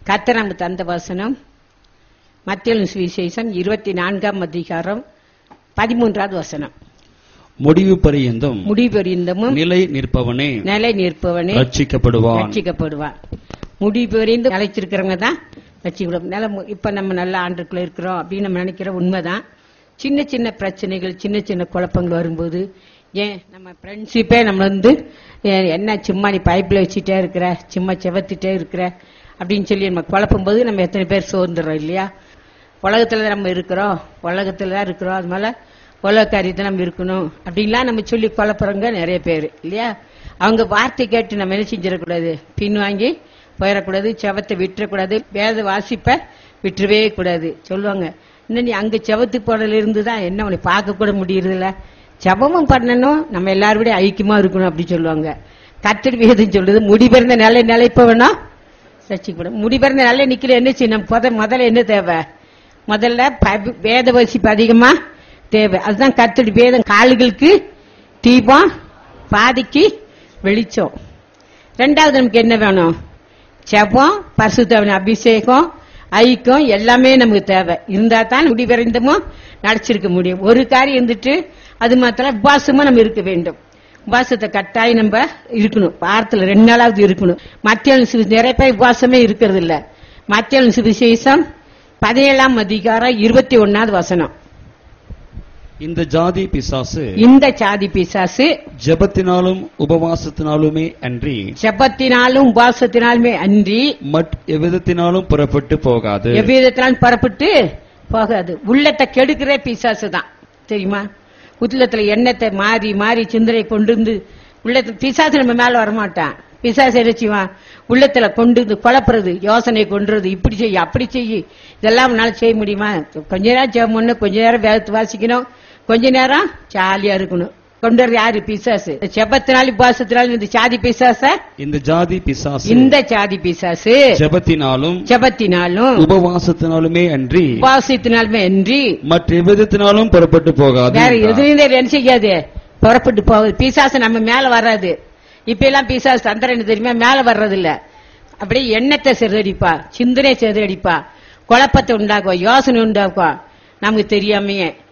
கர்த்தர் நமக்கு தந்த வசனம் மத்திய சுவிசேஷம் இருபத்தி நான்காம் அதிகாரம் பதிமூன்றாவது வசனம் முடிவு பரியந்தம் முடிபெறிந்தமும் நிலை நிற்பவனே நிலை நிற்பவனே ரட்சிக்கப்படுவான் ரட்சிக்கப்படுவான் முடிபெறிந்து நிலைச்சிருக்கிறவங்க தான் ரட்சிக்கப்படும் நில இப்ப நம்ம நல்ல ஆண்டுக்குள்ள இருக்கிறோம் அப்படின்னு நம்ம நினைக்கிற உண்மைதான் சின்ன சின்ன பிரச்சனைகள் சின்ன சின்ன குழப்பங்கள் வரும்போது ஏன் நம்ம ஃப்ரெண்ட்ஷிப்பே நம்ம வந்து ஏன் என்ன சும்மா நீ பைப்பில் வச்சுட்டே இருக்கிற சும்மா செவத்திட்டே இருக்கிற அப்படின்னு சொல்லி நம்ம குழப்பும் போது நம்ம எத்தனை பேர் சோர்ந்துடுறோம் இல்லையா உலகத்துல தான் நம்ம இருக்கிறோம் உலகத்துல தான் இருக்கிறோம் அது மேல உலக காரியத்தை நம்ம இருக்கணும் அப்படின்லாம் நம்ம சொல்லி குழப்புறவங்க நிறைய பேர் இல்லையா அவங்க வார்த்தை கேட்டு நம்ம என்ன செஞ்சிடக்கூடாது பின் வாங்கி போயிடக்கூடாது செவத்தை விட்டுறக்கூடாது வேத வாசிப்ப விட்டுறவே கூடாது சொல்லுவாங்க இன்னும் நீ அங்க செவத்து போடல இருந்து தான் என்ன உன்னை பார்க்க கூட முடியறதில்ல ஜெபமும் பண்ணணும் நம்ம எல்லாரோட ஐக்கியமா இருக்கணும் அப்படி சொல்லுவாங்க கத்தடி வேதம் சொல்லுது முடிபிறந்த நிலை நிலைப்பவனா ரசிக்கப்படும் முடிபிறந்த நிலை நிக்கிற என்ன செய்யணும் முத முதல்ல என்ன தேவை முதல்ல பபி- வேத வசிப்பு அதிகமா தேவை அதுதான் கத்தடி வேதம் கால்களுக்கு தீபம் பாதிக்கு வெளிச்சம் ரெண்டாவது நமக்கு என்ன வேணும் செபம் பரிசுத்தவன் அபிஷேகம் ஐக்கம் எல்லாமே நமக்கு தேவை இருந்தா தான் முடிவரைந்தமோ நடிச்சிருக்க முடியும் ஒரு காரியம் இருந்துட்டு அது மாத்திரம் உபாசமா நம்ம இருக்க வேண்டும் உபாசத்தை கட்டாயம் நம்ம இருக்கணும் வாரத்துல ரெண்டு நாளாவது இருக்கணும் மத்திய நிறைய பேர் உபாசமே இருக்கிறது இல்ல மத்திய சுவிசேஷம் பதினேழாம் அதிகாரம் இருபத்தி ஒன்னாவது வசனம் இந்த ஜாதி பிசாசு இந்த சாதி பிசாசு ஜெபத்தினாலும் உபவாசத்தினாலுமே அன்றி செப்பத்தினாலும் உபாசத்தினாலுமே அன்றி மட் எவ்விதத்தினாலும் புறப்பட்டு போகாது எவ்விதத்தினாலும் புறப்பட்டு போகாது உள்ளத்தை கெடுக்கிற பிசாசு தான் தெரியுமா உள்ளத்துல எண்ணத்தை மாறி மாறி சிந்தனை கொண்டு வந்து உள்ளத்தை பிசாசு நம்ம மேல வரமாட்டான் பிசாசு என்ன செய்வான் உள்ளத்துல கொண்டு வந்து குழப்புறது யோசனை கொண்டுறது இப்படி செய்ய அப்படி செய்ய இதெல்லாம் உன்னால செய்ய முடியுமா கொஞ்ச நேரம் ஜெபம் பண்ணணும் கொஞ்ச நேரம் வேதத்தை வாசிக்கணும் கொஞ்ச நேரம் ஜாலியா இருக்கணும் கொண்டு வர்றது யாரு பிசாசு செபத்தினாலும் உபாசத்தினாலும் இந்த சாதி பிசாச இந்த ஜாதி பிசாசு இந்த சாதி பிசாசு ஜெபத்தினாலும் ஜெபத்தினாலும் உபவாசத்தினாலுமே அன்றி உபாசத்தினாலுமே அன்றி மற்ற எவ்விதத்தினாலும் புறப்பட்டு போகாது வேற என்றார். எதுவும் என்ன செய்யாது புறப்பட்டு போகுது பிசாசு நம்ம மேல வராது இப்ப எல்லாம் பிசாசு தந்திரம் என்ன தெரியுமா மேல வர்றது இல்ல அப்படியே எண்ணத்தை சிதறடிப்பா சிந்தனை சிதறடிப்பா குழப்பத்தை உண்டாக்குவா யோசனை உண்டாக்குவா நமக்கு தெரியாமையே